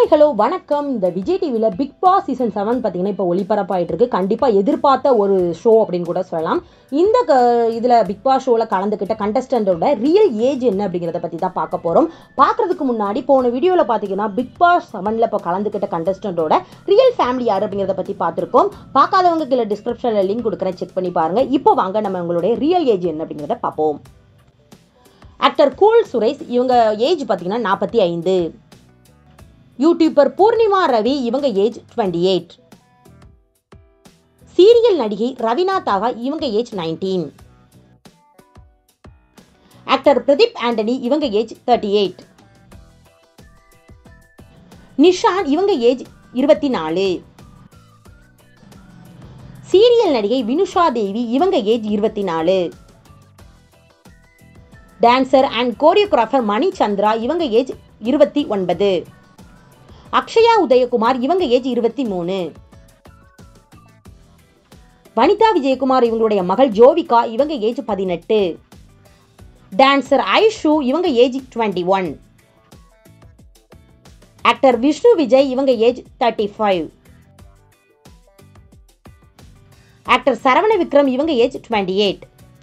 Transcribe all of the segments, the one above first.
hi hello வணக்கம் இந்த விஜய் டிவியில் பிக் பாஸ் சீசன் செவன் பார்த்தீங்கன்னா இப்போ ஒளிபரப்பாயிட்டு இருக்கு கண்டிப்பாக எதிர்பார்த்த ஒரு ஷோ அப்படின்னு கூட சொல்லலாம் இந்த க இதில் பிக் பாஸ் ஷோவில் கலந்துக்கிட்ட கண்டஸ்டண்டோட ரியல் ஏஜ் என்ன அப்படிங்கிறத பற்றி தான் பார்க்க போகிறோம் பார்க்குறதுக்கு முன்னாடி போன வீடியோவில் பார்த்தீங்கன்னா பிக் பாஸ் செவனில் இப்போ கலந்துக்கிட்ட கண்டஸ்டண்டோட ரியல் ஃபேமிலி யார் அப்படிங்கிறத பற்றி பார்த்துருக்கோம் பார்க்காதவங்க கீழே டிஸ்கிரிப்ஷனில் லிங்க் கொடுக்குறேன் செக் பண்ணி பாருங்கள் இப்போ வாங்க நம்ம உங்களுடைய ரியல் ஏஜ் என்ன அப்படிங்கிறத பார்ப்போம் ஆக்டர் கூல் சுரேஷ் இவங்க ஏஜ் பார்த்தீங்கன்னா நாற்பத்தி ஐந்து யூடியூபர் பூர்ணிமா ரவி இவங்க ஏஜ் டுவெண்ட்டி எயிட் சீரியல் நடிகை ரவினா தாகா இவங்க age nineteen actor Pradeep Antony இவங்க ஏஜ் தேர்ட்டி எயிட் நிஷான் இவங்க ஏஜ் இருபத்தி நாலு சீரியல் நடிகை வினுஷா தேவி இவங்க ஏஜ் இருபத்தி நாலு dancer and choreographer Mani Chandra இவங்க ஏஜ் இருபத்தி ஒன்பது அக்ஷயா உதயகுமார் இவங்க ஏஜ் இருபத்தி மூணு வனிதா விஜயகுமார் இவங்களுடைய மகள் ஜோவிகா இவங்க ஏஜ் பதினெட்டு டான்சர் ஐஷு இவங்க age twenty one actor Vishnu Vijay இவங்க age thirty five actor Saravana Vikram இவங்க age twenty eight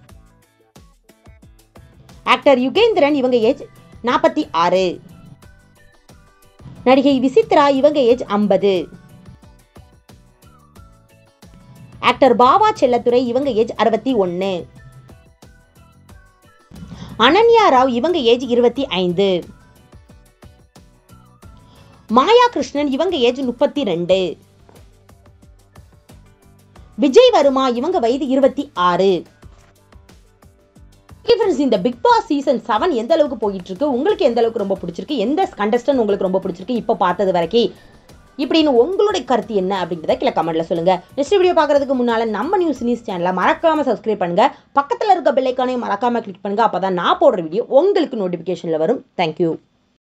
actor Yugendran இவங்க ஏஜ் நாற்பத்தி ஆறு நடிகை விசித்ரா இவங்க ஏஜ் ஐம்பது ஆக்டர் பாபா செல்லத்துறை இவங்க ஏஜ் அறுபத்தி ஒன்று அனன்யா ராவ் இவங்க ஏஜ் இருபத்தி ஐந்து மாயா கிருஷ்ணன் இவங்க ஏஜ் முப்பத்தி ரெண்டு விஜய் வருமா இவங்க வயது இருபத்தி ஆறு ஃப்ரெண்ட்ஸ் இந்த பிக் பாஸ் சீசன் செவன் எந்த அளவுக்கு போயிட்டு இருக்கு உங்களுக்கு எந்த அளவுக்கு ரொம்ப பிடிச்சிருக்கு எந்த கண்டஸ்டன் உங்களுக்கு ரொம்ப பிடிச்சிருக்கு இப்போ பார்த்தது வரைக்கும் இப்படின்னு உங்களுடைய கருத்து என்ன அப்படின்றத கீழே கமெண்ட்ல சொல்லுங்க நெக்ஸ்ட் வீடியோ பார்க்கறதுக்கு முன்னால நம்ம நியூஸ் நியூஸ் சேனலை மறக்காம சப்ஸ்கிரைப் பண்ணுங்க பக்கத்தில் இருக்க பெல்லைக்கானையும் மறக்காம கிளிக் பண்ணுங்க அப்பதான் நான் போடுற வீடியோ உங்களுக்கு நோட்டிஃபிகேஷன்ல வரும் தேங்க்யூ